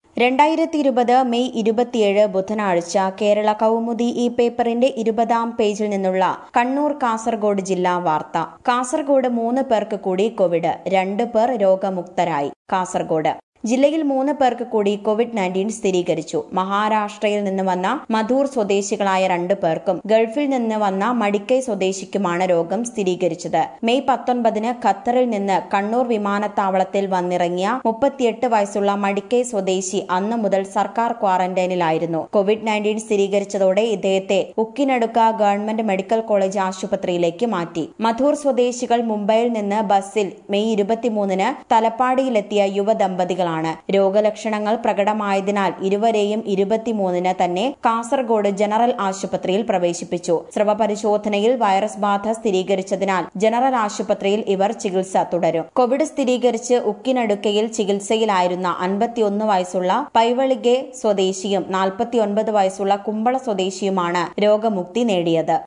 രണ്ടായിരത്തി ഇരുപത് മെയ് ഇരുപത്തിയേഴ് ബുധനാഴ്ച കേരള കൗമുദി ഈ പേപ്പറിന്റെ ഇരുപതാം പേജിൽ നിന്നുള്ള കണ്ണൂർ കാസർഗോഡ് ജില്ലാ വാർത്ത കാസർഗോഡ് മൂന്ന് പേർക്ക് കൂടി കോവിഡ് രണ്ട് പേർ രോഗമുക്തരായി കാസർഗോഡ് ജില്ലയിൽ മൂന്ന് പേർക്ക് കൂടി കോവിഡ് നയൻറ്റീൻ സ്ഥിരീകരിച്ചു മഹാരാഷ്ട്രയിൽ നിന്ന് വന്ന മധൂർ സ്വദേശികളായ രണ്ടു പേർക്കും ഗൾഫിൽ നിന്ന് വന്ന മടിക്കൈ സ്വദേശിക്കുമാണ് രോഗം സ്ഥിരീകരിച്ചത് മെയ് പത്തൊൻപതിന് ഖത്തറിൽ നിന്ന് കണ്ണൂർ വിമാനത്താവളത്തിൽ വന്നിറങ്ങിയ മുപ്പത്തിയെട്ട് വയസ്സുള്ള മടിക്കൈ സ്വദേശി അന്നു മുതൽ സർക്കാർ ക്വാറന്റൈനിലായിരുന്നു കോവിഡ് നയൻറ്റീൻ സ്ഥിരീകരിച്ചതോടെ ഇദ്ദേഹത്തെ ഉക്കിനടുക്ക ഗവൺമെന്റ് മെഡിക്കൽ കോളേജ് ആശുപത്രിയിലേക്ക് മാറ്റി മധൂർ സ്വദേശികൾ മുംബൈയിൽ നിന്ന് ബസ്സിൽ മെയ് ഇരുപത്തിമൂന്നിന് തലപ്പാടിയിലെത്തിയ യുവദമ്പതികളാണ് രോഗലക്ഷണങ്ങൾ പ്രകടമായതിനാൽ ഇരുവരെയും ഇരുപത്തിമൂന്നിന് തന്നെ കാസർഗോഡ് ജനറൽ ആശുപത്രിയിൽ പ്രവേശിപ്പിച്ചു സ്രവ പരിശോധനയിൽ വൈറസ് ബാധ സ്ഥിരീകരിച്ചതിനാൽ ജനറൽ ആശുപത്രിയിൽ ഇവർ ചികിത്സ തുടരും കോവിഡ് സ്ഥിരീകരിച്ച് ഉക്കിനടുക്കയിൽ ചികിത്സയിലായിരുന്ന അൻപത്തിയൊന്ന് വയസ്സുള്ള പൈവളികെ സ്വദേശിയും നാൽപ്പത്തിയൊൻപത് വയസ്സുള്ള കുമ്പള സ്വദേശിയുമാണ് രോഗമുക്തി നേടിയത്